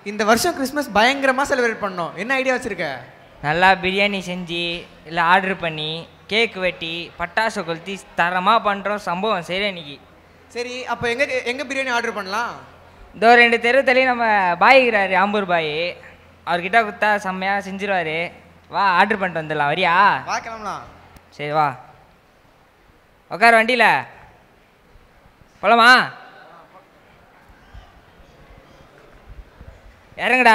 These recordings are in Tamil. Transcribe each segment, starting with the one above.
இந்த வருஷம் கிறிஸ்மஸ் பயங்கரமாக செலிப்ரேட் பண்ணோம் என்ன ஐடியா வச்சிருக்க நல்லா பிரியாணி செஞ்சு இல்லை ஆர்டர் பண்ணி கேக் வெட்டி பட்டாசு கொளுத்தி தரமாக பண்ணுறோம் சம்பவம் சரி இன்னைக்கு சரி அப்போ எங்கே எங்கே பிரியாணி ஆர்டர் பண்ணலாம் இதோ ரெண்டு தெரு தள்ளி நம்ம பாய் இருக்கிறாரு ஆம்பூர் பாய் அவர்கிட்ட கொடுத்தா செம்மையாக செஞ்சிருவாரு வா ஆர்டர் பண்ணிட்டு வந்துடலாம் வரியா வா கிளம்பலாம் சரி வா உட்கார் வண்டியில் போலாமா இறங்குடா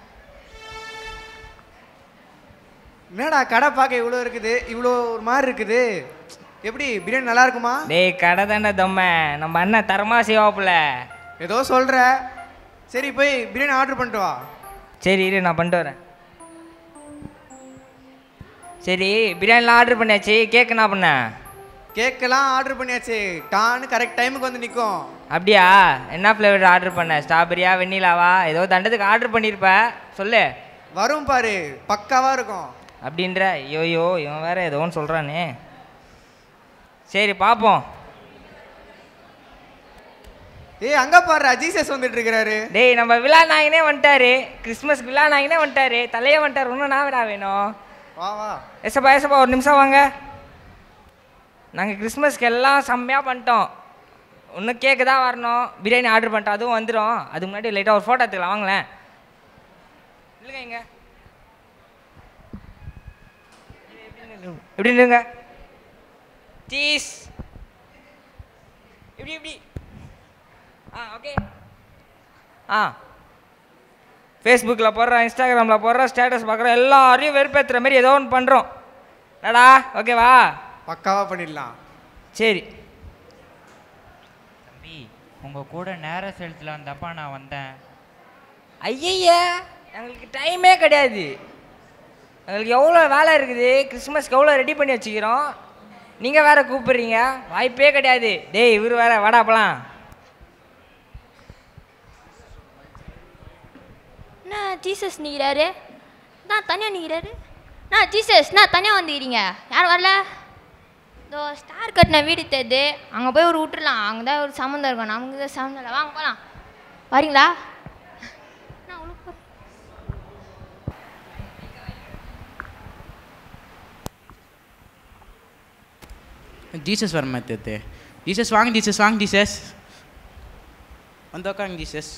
என்னடா கடை பார்க்க இவ்வளோ இருக்குது இவ்வளோ ஒரு மாதிரி இருக்குது எப்படி பிரியாணி நல்லா இருக்குமா டேய் கடை தானே தொம்மை நம்ம அண்ணன் தரமாக செய்வாப்புல ஏதோ சொல்கிற சரி போய் பிரியாணி ஆர்டர் பண்ணிட்டு வா சரி இரு நான் பண்ணிட்டு வரேன் சரி பிரியாணிலாம் ஆர்டர் பண்ணியாச்சு கேக் என்ன பண்ண கேக்கெல்லாம் ஆர்டர் பண்ணியாச்சு டான்னு கரெக்ட் டைமுக்கு வந்து நிற்கும் அப்படியா என்ன ஃப்ளேவர் ஆர்டர் பண்ண ஸ்ட்ராபெரியா வெண்ணிலாவா ஏதோ தண்டத்துக்கு ஆர்டர் பண்ணியிருப்ப சொல்லு வரும் பாரு பக்காவாக இருக்கும் அப்படின்ற ஐயோயோ இவன் வேற ஏதோ ஒன்று சொல்கிறானே சரி பார்ப்போம் ஏய் அங்கே பாரு ஜீசஸ் வந்துட்டு இருக்கிறாரு டேய் நம்ம விழா நாயகனே வந்துட்டாரு கிறிஸ்மஸ்க்கு விழா நாயகனே வந்துட்டாரு தலையே வந்துட்டாரு இன்னும் நான் விடா வேணும் வா வா எசப்பா எசப்பா ஒரு நிமிஷம் வாங்க நாங்கள் கிறிஸ்மஸ்க்கு எல்லாம் செம்மையாக பண்ணிட்டோம் இன்னும் கேக்கு தான் வரணும் பிரியாணி ஆர்டர் பண்ணிட்டோம் அதுவும் வந்துடும் அதுக்கு முன்னாடி லைட்டாக ஒரு ஃபோட்டோ எடுத்துக்கலாம் வாங்களேன் இல்லைங்க இங்க எப்படி நில்லுங்க சீஸ் இப்படி இப்படி ஆ ஓகே ஆ ஃபேஸ்புக்கில் போடுறோம் இன்ஸ்டாகிராமில் போடுறோம் ஸ்டேட்டஸ் பார்க்குறோம் எல்லாரையும் வெறுப்பேற்றுற மாதிரி ஏதோ ஒன்று பண்ணுறோம் என்னடா ஓகேவா பக்காவாக பண்ணிடலாம் சரி தம்பி உங்கள் கூட நேரம் செலுத்தலாம் தப்பா நான் வந்தேன் ஐயய்யா எங்களுக்கு டைமே கிடையாது எங்களுக்கு எவ்வளோ வேலை இருக்குது கிறிஸ்மஸ்க்கு எவ்வளோ ரெடி பண்ணி வச்சுக்கிறோம் நீங்கள் வேற கூப்பிடுறீங்க வாய்ப்பே கிடையாது டேய் இவர் வேற வாடா போலாம் என்ன ஜீசஸ் நிற்கிறாரு நான் தனியாக நிற்கிறாரு நான் ஜீசஸ் நான் தனியாக வந்துக்கிறீங்க யார் வரல இதோ ஸ்டார் கட்டின வீடு தேது அங்கே போய் ஒரு விட்டுறலாம் அங்கே தான் ஒரு சம்மந்தம் இருக்கும் நமக்கு தான் சம்மந்தம் இல்லை வாங்க போகலாம் வரீங்களா நான் உள்ள போறேன். ஜீசஸ் வர மாத்தது ஜீசஸ் வாங்க ஜீசஸ் வாங்க ஜீசஸ் வந்து உட்காருங்க ஜீசஸ்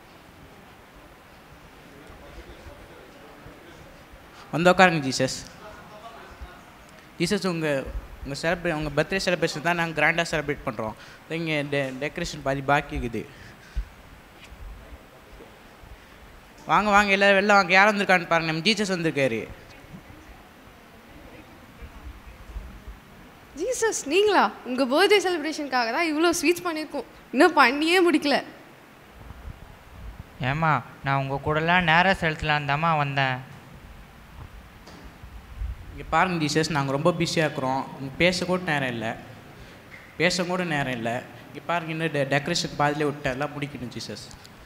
வந்து உட்காருங்க ஜீசஸ் ஜீசஸ் உங்கள் உங்கள் செலிப்ரே உங்கள் பர்த்டே செலிப்ரேஷன் தான் நாங்கள் கிராண்டாக செலிப்ரேட் பண்ணுறோம் இங்கே டெ டெக்கரேஷன் பாதி பாக்கி இருக்குது வாங்க வாங்க எல்லோரும் வெளில வாங்க யார் வந்திருக்கான்னு பாருங்க நம்ம ஜீசஸ் வந்திருக்காரு ஜீசஸ் நீங்களா உங்கள் பர்த்டே செலிப்ரேஷனுக்காக தான் இவ்வளோ ஸ்வீட்ஸ் பண்ணியிருக்கோம் இன்னும் பண்ணியே முடிக்கல ஏம்மா நான் உங்கள் கூடலாம் நேரம் செலுத்தலாம் தாம்மா வந்தேன் இங்கே பாருங்க ஜீசஸ் நாங்கள் ரொம்ப பிஸியாக இருக்கிறோம் இங்கே பேச கூட நேரம் இல்லை பேச கூட நேரம் இல்லை இங்கே பாருங்க இன்னும் டெ டெக்கரேஷன் பாதிலே விட்டேன் எல்லாம் முடிக்கணும் ஜீசஸ்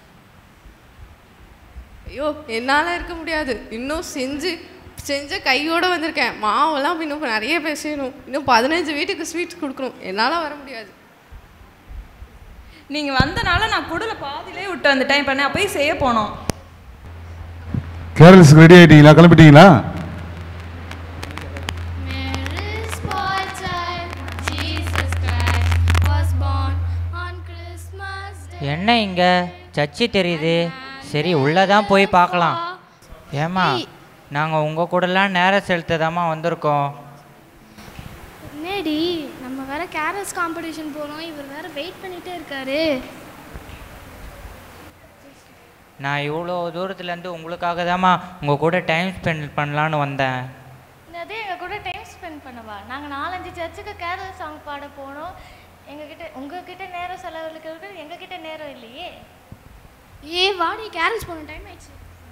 ஐயோ என்னால் இருக்க முடியாது இன்னும் செஞ்சு செஞ்ச கையோடு வந்திருக்கேன் மாவெல்லாம் இன்னும் நிறைய பேர் செய்யணும் இன்னும் பதினஞ்சு வீட்டுக்கு ஸ்வீட்ஸ் கொடுக்கணும் என்னால் வர முடியாது நீங்கள் வந்தனால நான் குடல பாதியிலே விட்டு வந்துட்டேன் இப்போ நான் போய் செய்ய போனோம் கேரள்ஸ்க்கு ரெடி ஆயிட்டீங்களா கிளம்பிட்டீங்களா Mary's boy child, Jesus Christ, was born on Christmas Day. என்ன இங்கே சர்ச்சு தெரியுது சரி உள்ளே தான் போய் பார்க்கலாம் ஏம்மா நாங்கள் உங்கள் கூடலாம் நேரம் செலுத்ததாம்மா வந்திருக்கோம் என்னடி நம்ம வேற கேரல்ஸ் காம்படிஷன் போனோம் இவர் வேற வெயிட் பண்ணிட்டே இருக்காரு நான் இவ்வளோ தூரத்துலேருந்து உங்களுக்காக தாம்மா உங்கள் கூட டைம் ஸ்பெண்ட் பண்ணலான்னு வந்தேன் அதே எங்கள் கூட டைம் ஸ்பெண்ட் பண்ணவா நாங்கள் நாலஞ்சு சர்ச்சுக்கு கேரல் சாங் பாட போனோம் எங்ககிட்ட உங்ககிட்ட நேரம் செலவழிக்கிறது எங்ககிட்ட நேரம் இல்லையே ஏ வாடி கேரல்ஸ் போன டைம் ஆயிடுச்சு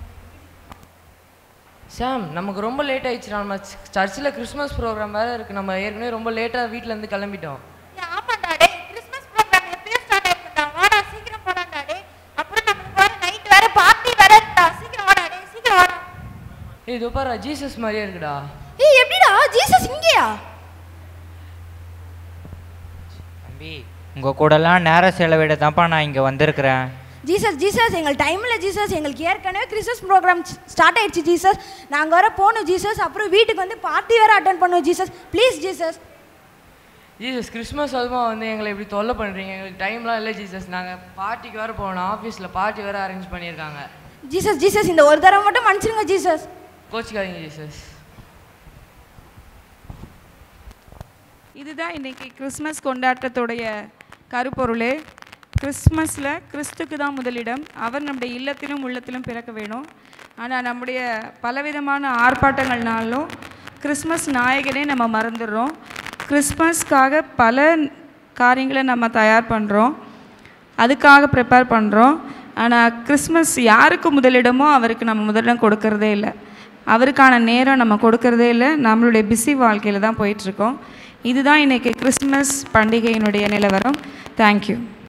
சாம் நமக்கு ரொம்ப லேட் ஆயிடுச்சு நம்ம சர்ச்சில் கிறிஸ்மஸ் ப்ரோக்ராம் வேறு இருக்குது நம்ம ஏற்கனவே ரொம்ப லேட்டாக வீட்டிலேருந்து கிளம்பிட்டோம் ஆமாண்டா டே கிறிஸ்மஸ் ப்ரோக்ராம் எப்பயோ ஸ்டார்ட் ஆயிடுச்சுடா வாடா சீக்கிரம் போடாண்டா டே அப்புறம் நம்மளுக்கு வேற நைட் வேற பார்ட்டி வேற இருக்குடா சீக்கிரம் வாடா டே சீக்கிரம் வாடா ஏய் இதோ பாரு ஜீசஸ் மாதிரியே இருக்குடா ஏய் எப்படிடா ஜீசஸ் இங்கேயா தம்பி உங்கள் கூடலாம் நேரம் செலவிட தான்ப்பா நான் இங்கே வந்திருக்கிறேன் ஜீசஸ் ஜீசஸ் எங்கள் டைமில் ஜீசஸ் எங்களுக்கு ஏற்கனவே கிறிஸ்மஸ் ப்ரோக்ராம் ஸ்டார்ட் ஆயிடுச்சு ஜீசஸ் நாங்கள் வர போகணும் ஜீசஸ் அப்புறம் வீட்டுக்கு வந்து பார்ட்டி வேறு அட்டன் பண்ணுவோம் Jesus please Jesus Jesus Christmas அதுமா வந்து எங்களை இப்படி தொல்லை பண்ணுறீங்க எங்களுக்கு டைம்லாம் இல்லை ஜீசஸ் நாங்கள் பார்ட்டிக்கு வேறு போகணும் ஆஃபீஸில் பார்ட்டி வேறு அரேஞ்ச் பண்ணியிருக்காங்க ஜீசஸ் ஜீசஸ் இந்த ஒரு தடவை மட்டும் மன்னிச்சிருங்க ஜீசஸ் கோச்சிக்காதீங்க ஜீசஸ் இதுதான் இன்னைக்கு கிறிஸ்மஸ் கொண்டாட்டத்துடைய கருப்பொருளே கிறிஸ்மஸில் கிறிஸ்துக்கு தான் முதலிடம் அவர் நம்முடைய இல்லத்திலும் உள்ளத்திலும் பிறக்க வேணும் ஆனால் நம்முடைய பலவிதமான ஆர்ப்பாட்டங்கள்னாலும் கிறிஸ்மஸ் நாயகனே நம்ம மறந்துடுறோம் கிறிஸ்மஸ்க்காக பல காரியங்களை நம்ம தயார் பண்ணுறோம் அதுக்காக ப்ரிப்பேர் பண்ணுறோம் ஆனால் கிறிஸ்மஸ் யாருக்கு முதலிடமோ அவருக்கு நம்ம முதலிடம் கொடுக்கறதே இல்லை அவருக்கான நேரம் நம்ம கொடுக்கறதே இல்லை நம்மளுடைய பிஸி வாழ்க்கையில் தான் போயிட்டுருக்கோம் இதுதான் இன்றைக்கி கிறிஸ்மஸ் பண்டிகையினுடைய நிலவரம் தேங்க்யூ